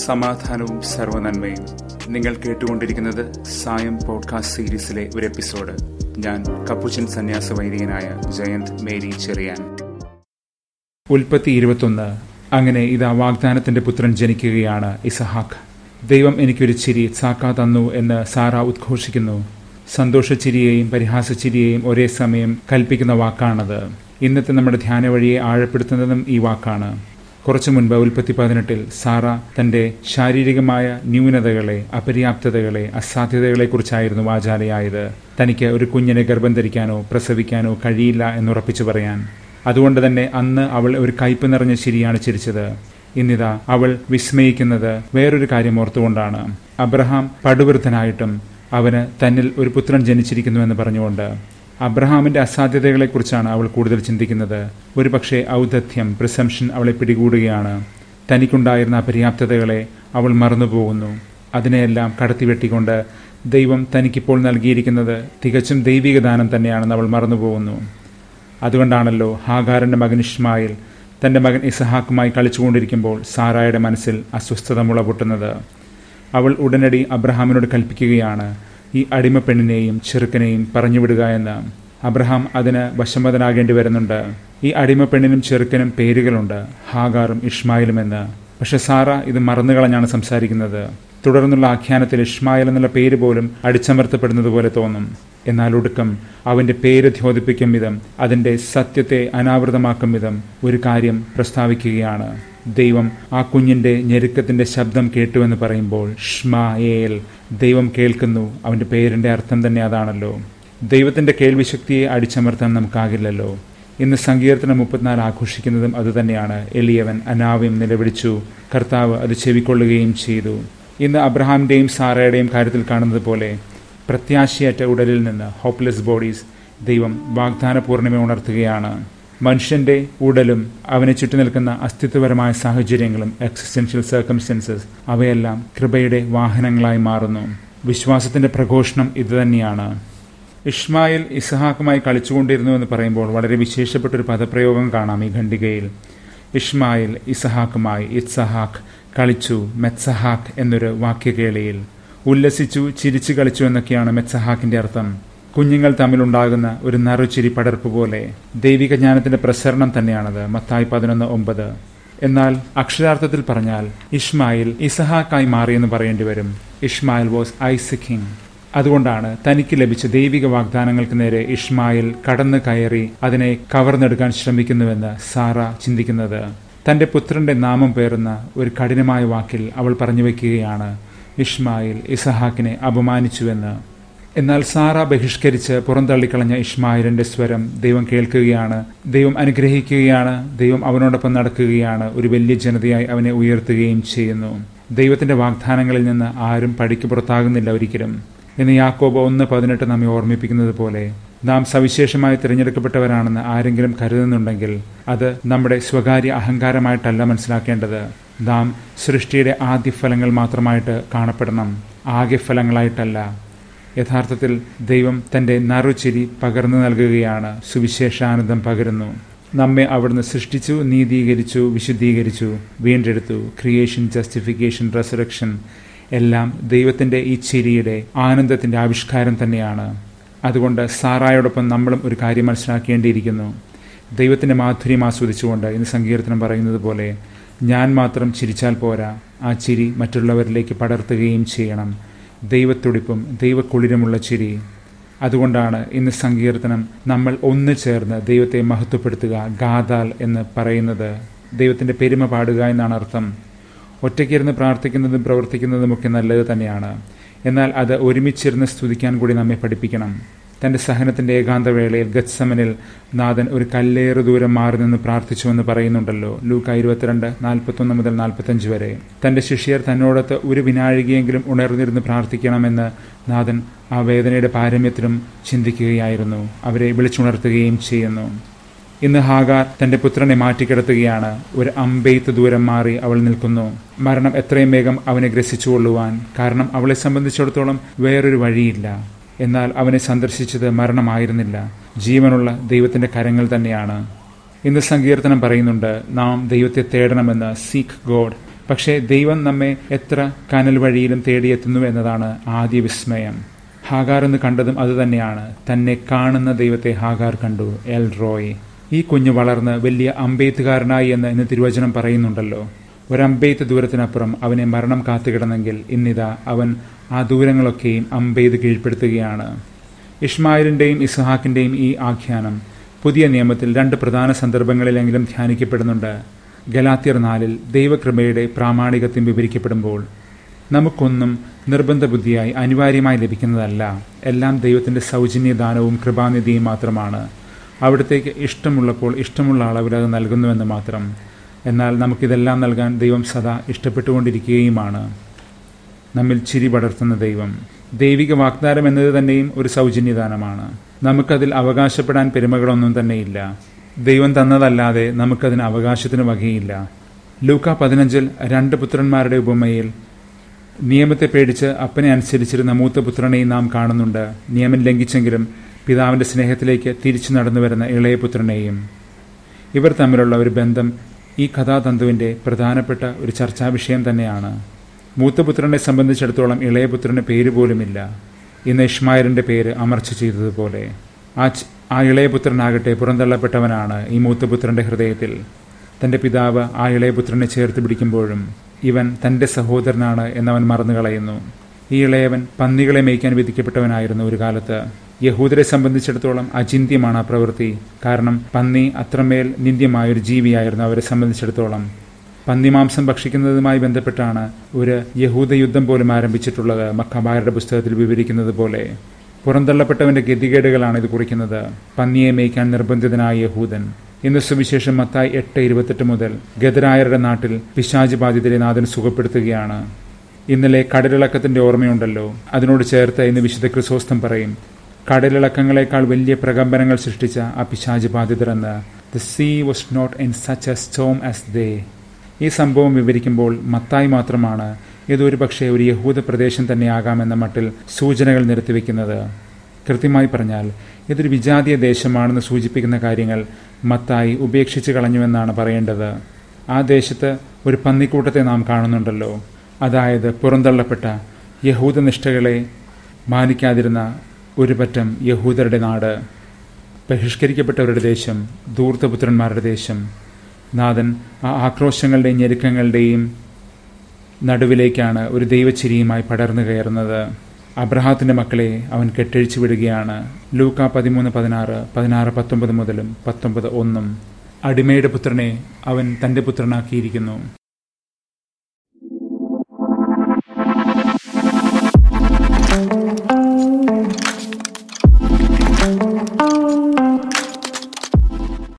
സമാധാനവും സർവനന്മയും നിങ്ങൾ കേട്ടുകൊണ്ടിരിക്കുന്നത് സായം പോഡ്കാസ്റ്റ് സീരീസിലെ ഒരു എപ്പിസോഡ് ഞാൻ കപ്പുച്ചൻ സന്യാസ വൈദികനായ ജയന്ത് മേരി ചെറിയാൻ ഉൽപ്പത്തി ഇരുപത്തൊന്ന് അങ്ങനെ ഇതാ വാഗ്ദാനത്തിന്റെ പുത്രൻ ജനിക്കുകയാണ് ഇസഹാക്ക് ദൈവം എനിക്കൊരു ചിരി സാക്കാ തന്നു എന്ന് സാറ ഉദ്ഘോഷിക്കുന്നു സന്തോഷച്ചിരിയെയും പരിഹാസച്ചിരിയെയും ഒരേ സമയം കൽപ്പിക്കുന്ന വാക്കാണത് ഇന്നത്തെ നമ്മുടെ ധ്യാന വഴിയെ ആഴപ്പെടുത്തുന്നതും ഈ വാക്കാണ് കുറച്ചു മുൻപ് ഉൽപ്പത്തി പതിനെട്ടിൽ സാറ തന്റെ ശാരീരികമായ ന്യൂനതകളെ അപര്യാപ്തതകളെ അസാധ്യതകളെക്കുറിച്ചായിരുന്നു വാചാലയായത് തനിക്ക് ഒരു കുഞ്ഞിനെ ഗർഭം ധരിക്കാനോ പ്രസവിക്കാനോ കഴിയില്ല എന്നുറപ്പിച്ചു പറയാൻ അതുകൊണ്ട് തന്നെ അന്ന് അവൾ ഒരു കയ്പ് നിറഞ്ഞ ചിരിയാണ് ചിരിച്ചത് ഇന്നിതാ അവൾ വിസ്മയിക്കുന്നത് വേറൊരു കാര്യം ഓർത്തുകൊണ്ടാണ് അബ്രഹാം പടുവൃദ്ധനായിട്ടും അവന് തന്നിൽ ഒരു പുത്രൻ ജനിച്ചിരിക്കുന്നുവെന്ന് പറഞ്ഞുകൊണ്ട് അബ്രഹാമിന്റെ അസാധ്യതകളെക്കുറിച്ചാണ് അവൾ കൂടുതൽ ചിന്തിക്കുന്നത് ഒരുപക്ഷെ ഔദത്യം പ്രിസംഷൻ അവളെ പിടികൂടുകയാണ് തനിക്കുണ്ടായിരുന്ന അപര്യാപ്തതകളെ അവൾ മറന്നുപോകുന്നു അതിനെയെല്ലാം കടത്തിവെട്ടിക്കൊണ്ട് ദൈവം തനിക്കിപ്പോൾ നൽകിയിരിക്കുന്നത് തികച്ചും ദൈവിക ദാനം തന്നെയാണെന്ന് അവൾ മറന്നുപോകുന്നു അതുകൊണ്ടാണല്ലോ ഹാഗാറിന്റെ മകൻ ഇഷ്മായിൽ തന്റെ മകൻ ഇസഹാക്കുമായി കളിച്ചുകൊണ്ടിരിക്കുമ്പോൾ സാറായുടെ മനസ്സിൽ അസ്വസ്ഥത മുളപൊട്ടുന്നത് അവൾ ഉടനടി അബ്രഹാമിനോട് കൽപ്പിക്കുകയാണ് ഈ അടിമ പെണ്ണിനെയും ചെറുക്കനെയും പറഞ്ഞുവിടുക എന്ന് അബ്രഹാം അതിന് വശംവദനാകേണ്ടി വരുന്നുണ്ട് ഈ അടിമ പെണ്ണിനും ചെറുക്കനും പേരുകളുണ്ട് ഹാഗാറും ഇഷ്മായിലും എന്ന് പക്ഷെ സാറ ഇത് മറന്നുകളഞ്ഞാണ് സംസാരിക്കുന്നത് തുടർന്നുള്ള ആഖ്യാനത്തിൽ ഇഷ്മായിൽ എന്നുള്ള പേര് പോലും അടിച്ചമർത്തപ്പെടുന്നത് പോലെ തോന്നും എന്നാൽ ഒടുക്കം അവന്റെ പേര് ദ്യോതിപ്പിക്കും വിധം അതിന്റെ സത്യത്തെ അനാവൃതമാക്കും വിധം ഒരു കാര്യം പ്രസ്താവിക്കുകയാണ് ദൈവം ആ കുഞ്ഞിന്റെ ഞെരുക്കത്തിന്റെ ശബ്ദം കേട്ടുവെന്ന് പറയുമ്പോൾ ഷ്മായേൽ ദൈവം കേൾക്കുന്നു അവന്റെ പേരിന്റെ അർത്ഥം തന്നെ അതാണല്ലോ ദൈവത്തിന്റെ കേൾവിശക്തിയെ അടിച്ചമർത്താൻ നമുക്കാകില്ലല്ലോ ഇന്ന് സങ്കീർത്തനം മുപ്പത്തിനാല് ആഘോഷിക്കുന്നതും അതുതന്നെയാണ് എളിയവൻ അനാവ്യം നിലവിളിച്ചു കർത്താവ് അത് ചെവിക്കൊള്ളുകയും ചെയ്തു ഇന്ന് അബ്രഹാമിന്റെയും സാറയുടെയും കാര്യത്തിൽ കാണുന്നത് പോലെ പ്രത്യാശയറ്റ ഉടലിൽ നിന്ന് ഹോപ്പ്ലെസ് ബോഡീസ് ദൈവം വാഗ്ദാന പൂർണിമ ഉണർത്തുകയാണ് മനുഷ്യന്റെ ഉടലും അവനെ ചുറ്റി നിൽക്കുന്ന അസ്തിത്വപരമായ സാഹചര്യങ്ങളും എക്സിസ്റ്റൻഷ്യൽ സർക്കംസ്റ്റൻസസ് അവയെല്ലാം കൃപയുടെ വാഹനങ്ങളായി മാറുന്നു വിശ്വാസത്തിന്റെ പ്രഘോഷണം ഇതുതന്നെയാണ് ഇഷ്മായിൽ ഇസഹാക്കുമായി കളിച്ചുകൊണ്ടിരുന്നു എന്ന് പറയുമ്പോൾ വളരെ വിശേഷപ്പെട്ട ഒരു പദപ്രയോഗം കാണാം ഈ ഖണ്ഡികയിൽ ഇഷ്മായിൽ ഇസഹാക്കുമായി ഇത്സഹാക്ക് കളിച്ചു മെത്സഹാക്ക് എന്നൊരു വാക്യകേളിയിൽ ഉല്ലസിച്ചു ചിരിച്ചു കളിച്ചു എന്നൊക്കെയാണ് മെത്സഹാക്കിന്റെ അർത്ഥം കുഞ്ഞുങ്ങൾ തമ്മിലുണ്ടാകുന്ന ഒരു നറുചിരി പടർപ്പ് പോലെ ദൈവിക ജ്ഞാനത്തിന്റെ പ്രസരണം തന്നെയാണത് മത്തായി പതിനൊന്ന് ഒമ്പത് എന്നാൽ അക്ഷരാർത്ഥത്തിൽ പറഞ്ഞാൽ ഇഷ്മായിൽ ഇസഹാക്കായി മാറിയെന്ന് പറയേണ്ടി വരും ഇഷ്മായിൽ വാസ് ഐസക്കിങ് അതുകൊണ്ടാണ് തനിക്ക് ലഭിച്ച ദൈവിക വാഗ്ദാനങ്ങൾക്ക് നേരെ ഇഷ്മായിൽ കടന്നു കയറി അതിനെ കവർന്നെടുക്കാൻ ശ്രമിക്കുന്നുവെന്ന് സാറ ചിന്തിക്കുന്നത് തന്റെ പുത്രന്റെ നാമം പേറുന്ന ഒരു കഠിനമായ വാക്കിൽ അവൾ പറഞ്ഞു വയ്ക്കുകയാണ് ഇഷ്മായിൽ ഇസഹാക്കിനെ അപമാനിച്ചുവെന്ന് എന്നാൽ സാറ ബഹിഷ്കരിച്ച് പുറന്തള്ളിക്കളഞ്ഞ ഇഷ്മായിലിന്റെ സ്വരം ദൈവം കേൾക്കുകയാണ് ദൈവം അനുഗ്രഹിക്കുകയാണ് ദൈവം അവനോടൊപ്പം നടക്കുകയാണ് ഒരു വലിയ ജനതയായി അവനെ ഉയർത്തുകയും ചെയ്യുന്നു ദൈവത്തിന്റെ വാഗ്ദാനങ്ങളിൽ നിന്ന് ആരും പടിക്ക് പുറത്താകുന്നില്ല ഒരിക്കലും എന്ന് യാക്കോബ് ഒന്ന് പതിനെട്ട് നമ്മെ ഓർമ്മിപ്പിക്കുന്നത് പോലെ നാം സവിശേഷമായി തിരഞ്ഞെടുക്കപ്പെട്ടവരാണെന്ന് ആരെങ്കിലും കരുതുന്നുണ്ടെങ്കിൽ അത് നമ്മുടെ സ്വകാര്യ അഹങ്കാരമായിട്ടല്ല മനസ്സിലാക്കേണ്ടത് നാം സൃഷ്ടിയുടെ ആദ്യ ഫലങ്ങൾ മാത്രമായിട്ട് കാണപ്പെടണം ആകെ ഫലങ്ങളായിട്ടല്ല യഥാർത്ഥത്തിൽ ദൈവം തന്റെ നറുചിരി പകർന്നു നൽകുകയാണ് സുവിശേഷാനന്ദം പകരുന്നു നമ്മെ അവിടുന്ന് സൃഷ്ടിച്ചു നീതീകരിച്ചു വിശുദ്ധീകരിച്ചു വീണ്ടെടുത്തു ക്രിയേഷൻ ജസ്റ്റിഫിക്കേഷൻ റെസറക്ഷൻ എല്ലാം ദൈവത്തിന്റെ ഈ ചിരിയുടെ ആനന്ദത്തിന്റെ ആവിഷ്കാരം തന്നെയാണ് അതുകൊണ്ട് സാറായോടൊപ്പം നമ്മളും ഒരു കാര്യം മനസ്സിലാക്കേണ്ടിയിരിക്കുന്നു ദൈവത്തിന്റെ മാധുര്യം ആസ്വദിച്ചുകൊണ്ട് ഇന്ന് സങ്കീർത്തനം പറയുന്നത് പോലെ ഞാൻ മാത്രം ചിരിച്ചാൽ പോരാ ആ ചിരി മറ്റുള്ളവരിലേക്ക് പടർത്തുകയും ചെയ്യണം ദൈവത്തുടിപ്പും ദൈവക്കുളിരുമുള്ള ചിരി അതുകൊണ്ടാണ് ഇന്ന് സങ്കീർത്തനം നമ്മൾ ഒന്നു ചേർന്ന് ദൈവത്തെ മഹത്വപ്പെടുത്തുക ഗാദാൽ എന്ന് പറയുന്നത് ദൈവത്തിന്റെ പെരുമ പാടുക എന്നാണ് അർത്ഥം ഒറ്റയ്ക്കിരുന്ന് പ്രാർത്ഥിക്കുന്നതും പ്രവർത്തിക്കുന്നതുമൊക്കെ നല്ലത് തന്നെയാണ് എന്നാൽ അത് ഒരുമിച്ചിരുന്ന് സ്തുതിക്കാൻ കൂടി നമ്മെ പഠിപ്പിക്കണം തന്റെ സഹനത്തിന്റെ ഏകാന്തവേളയിൽ ഗത്സമനിൽ നാഥൻ ഒരു കല്ലേറ് ദൂരം മാറി നിന്ന് പ്രാർത്ഥിച്ചുവെന്ന് പറയുന്നുണ്ടല്ലോ ലൂക്ക ഇരുപത്തിരണ്ട് നാൽപ്പത്തൊന്ന് മുതൽ നാൽപ്പത്തഞ്ച് വരെ തന്റെ ശിഷ്യർ തന്നോടൊത്ത് ഒരു വിനാഴികയെങ്കിലും ഉണർന്നിരുന്ന് പ്രാർത്ഥിക്കണമെന്ന് നാഥൻ ആ വേദനയുടെ പാരമ്യത്തിലും ചിന്തിക്കുകയായിരുന്നു അവരെ വിളിച്ചുണർത്തുകയും ചെയ്യുന്നു ഇന്ന് ഹാഗാർ തന്റെ പുത്രനെ മാറ്റിക്കിടത്തുകയാണ് ഒരു അമ്പെയ്ത്ത് ദൂരം മാറി അവൾ നിൽക്കുന്നു മരണം എത്രയും വേഗം അവനെ ഗ്രസിച്ചുകൊള്ളുവാൻ കാരണം അവളെ സംബന്ധിച്ചിടത്തോളം വേറൊരു വഴിയില്ല എന്നാൽ അവനെ സന്ദർശിച്ചത് മരണമായിരുന്നില്ല ജീവനുള്ള ദൈവത്തിന്റെ കരങ്ങൾ തന്നെയാണ് ഇന്ന് സങ്കീർത്തനം പറയുന്നുണ്ട് നാം ദൈവത്തെ തേടണമെന്ന് സീക്ക് ഗോഡ് പക്ഷേ ദൈവം നമ്മെ എത്ര കനൽ വഴിയിലും തേടിയെത്തുന്നു എന്നതാണ് ആദ്യ വിസ്മയം ഹാഗാർ എന്ന് കണ്ടതും അതുതന്നെയാണ് തന്നെ കാണുന്ന ദൈവത്തെ ഹാഗാർ കണ്ടു എൽ റോയ് ഈ കുഞ്ഞ് വളർന്ന് വലിയ അമ്പെയ്ത്തുകാരനായി എന്ന് ഇന്ന് തിരുവചനം പറയുന്നുണ്ടല്ലോ ഒരമ്പെയ്ത്ത് ദൂരത്തിനപ്പുറം അവനെ മരണം കാത്തുകിടന്നെങ്കിൽ ഇന്നിതാ അവൻ ആ ദൂരങ്ങളൊക്കെയും അമ്പെയ്ത് കീഴ്പ്പെടുത്തുകയാണ് ഇഷ്മായിലിൻ്റെയും ഇസ്ഹാക്കിൻ്റെയും ഈ ആഖ്യാനം പുതിയ നിയമത്തിൽ രണ്ട് പ്രധാന സന്ദർഭങ്ങളിലെങ്കിലും ധ്യാനിക്കപ്പെടുന്നുണ്ട് ഗലാത്തിയർ നാലിൽ ദൈവകൃപയുടെ പ്രാമാണികത്വം വിവരിക്കപ്പെടുമ്പോൾ നമുക്കൊന്നും നിർബന്ധ ബുദ്ധിയായി അനിവാര്യമായി ലഭിക്കുന്നതല്ല എല്ലാം ദൈവത്തിൻ്റെ സൗജന്യദാനവും കൃപാനിധിയും മാത്രമാണ് അവിടത്തേക്ക് ഇഷ്ടമുള്ളപ്പോൾ ഇഷ്ടമുള്ള അളവിൽ അത് നൽകുന്നുവെന്ന് മാത്രം എന്നാൽ നമുക്കിതെല്ലാം നൽകാൻ ദൈവം സദാ ഇഷ്ടപ്പെട്ടുകൊണ്ടിരിക്കുകയുമാണ് നമ്മിൽ ചിരി പടർത്തുന്ന ദൈവം ദൈവിക വാഗ്ദാനം എന്നത് തന്നെയും ഒരു സൗജന്യദാനമാണ് നമുക്കതിൽ അവകാശപ്പെടാൻ പെരുമകളൊന്നും തന്നെയില്ല ദൈവം തന്നതല്ലാതെ നമുക്കതിന് അവകാശത്തിന് വകയില്ല ലൂക്ക പതിനഞ്ചിൽ രണ്ട് പുത്രന്മാരുടെ ഉപമയിൽ നിയമത്തെ പേടിച്ച് അപ്പനെ അനുസരിച്ചിരുന്ന മൂത്ത പുത്രനെയും നാം കാണുന്നുണ്ട് നിയമം ലംഘിച്ചെങ്കിലും പിതാവിന്റെ സ്നേഹത്തിലേക്ക് തിരിച്ചു നടന്നു വരുന്ന ഇളയ പുത്രനെയും ഇവർ തമ്മിലുള്ള ഒരു ബന്ധം ഈ കഥാതന്തുവിന്റെ പ്രധാനപ്പെട്ട ഒരു ചർച്ചാ വിഷയം തന്നെയാണ് മൂത്തപുത്രനെ സംബന്ധിച്ചിടത്തോളം ഇളയപുത്രന് പേര് പോലുമില്ല ഇന്ന് ഇഷ്മായലിന്റെ പേര് അമർച്ച ചെയ്തതുപോലെ ആ ആ ഇളയപുത്രനാകട്ടെ പുറന്തള്ളപ്പെട്ടവനാണ് ഈ മൂത്തപുത്രന്റെ ഹൃദയത്തിൽ തന്റെ പിതാവ് ആ ഇളയപുത്രനെ ചേർത്ത് പിടിക്കുമ്പോഴും ഇവൻ തന്റെ സഹോദരനാണ് എന്നവൻ മറന്നു കളയുന്നു ഈ ഇളയവൻ പന്നികളെ മേയ്ക്കാൻ വിധിക്കപ്പെട്ടവനായിരുന്നു ഒരു കാലത്ത് യഹൂദരെ സംബന്ധിച്ചിടത്തോളം അചിന്യമാണ് ആ പ്രവൃത്തി കാരണം പന്നി അത്രമേൽ നിന്ദ്യമായ ഒരു ജീവിയായിരുന്നു അവരെ സംബന്ധിച്ചിടത്തോളം പന്നിമാംസം ഭക്ഷിക്കുന്നതുമായി ബന്ധപ്പെട്ടാണ് ഒരു യഹൂദ യുദ്ധം പോലും ആരംഭിച്ചിട്ടുള്ളത് മക്കബാരുടെ പുസ്തകത്തിൽ വിവരിക്കുന്നത് പോലെ പുറന്തള്ളപ്പെട്ടവന്റെ ഗതികേടുകളാണ് ഇത് കുറിക്കുന്നത് പന്നിയെ മേയ്ക്കാൻ നിർബന്ധിതനായ യഹൂദൻ ഇന്ന് സുവിശേഷം മത്തായി എട്ട് ഇരുപത്തെട്ട് മുതൽ ഗദരായരുടെ നാട്ടിൽ പിശാജ് ബാധിതരെ നാഥൻ സുഖപ്പെടുത്തുകയാണ് ഇന്നലെ കടലിളക്കത്തിന്റെ ഓർമ്മയുണ്ടല്ലോ അതിനോട് ചേർത്ത് ഇന്ന് വിശുദ്ധ ക്രിസോസ്തം പറയും കടലിളക്കങ്ങളെക്കാൾ വലിയ പ്രകമ്പനങ്ങൾ സൃഷ്ടിച്ച ആ പിശാജ് ബാധിതരെന്ന് the sea was not in such a storm as they ഈ സംഭവം വിവരിക്കുമ്പോൾ മത്തായി മാത്രമാണ് ഇതൊരു പക്ഷേ ഒരു യഹൂദ പ്രദേശം തന്നെയാകാമെന്ന മട്ടിൽ സൂചനകൾ നിരത്തിവെക്കുന്നത് കൃത്യമായി പറഞ്ഞാൽ ഇതൊരു വിജാതീയ ദേശമാണെന്ന് സൂചിപ്പിക്കുന്ന കാര്യങ്ങൾ മത്തായി ഉപേക്ഷിച്ച് കളഞ്ഞുവെന്നാണ് പറയേണ്ടത് ആ ദേശത്ത് ഒരു പന്നിക്കൂട്ടത്തെ നാം കാണുന്നുണ്ടല്ലോ അതായത് പുറന്തള്ളപ്പെട്ട യഹൂദനിഷ്ഠകളെ മാനിക്കാതിരുന്ന ഒരു പറ്റം യഹൂദരുടെ നാട് ബഹിഷ്കരിക്കപ്പെട്ടവരുടെ ദേശം ധൂർത്തപുത്രന്മാരുടെ ദേശം നാഥൻ ആ ആക്രോശങ്ങളുടെയും ഞെരുക്കങ്ങളുടെയും നടുവിലേക്കാണ് ഒരു ദൈവച്ചിരിയുമായി പടർന്നു കയറുന്നത് അബ്രഹാത്തിന്റെ മക്കളെ അവൻ കെട്ടഴിച്ചു വിടുകയാണ് ലൂക്ക പതിമൂന്ന് പതിനാറ് പതിനാറ് പത്തൊമ്പത് മുതലും പത്തൊമ്പത് ഒന്നും അടിമയുടെ പുത്രനെ അവൻ തന്റെ പുത്രനാക്കിയിരിക്കുന്നു thank you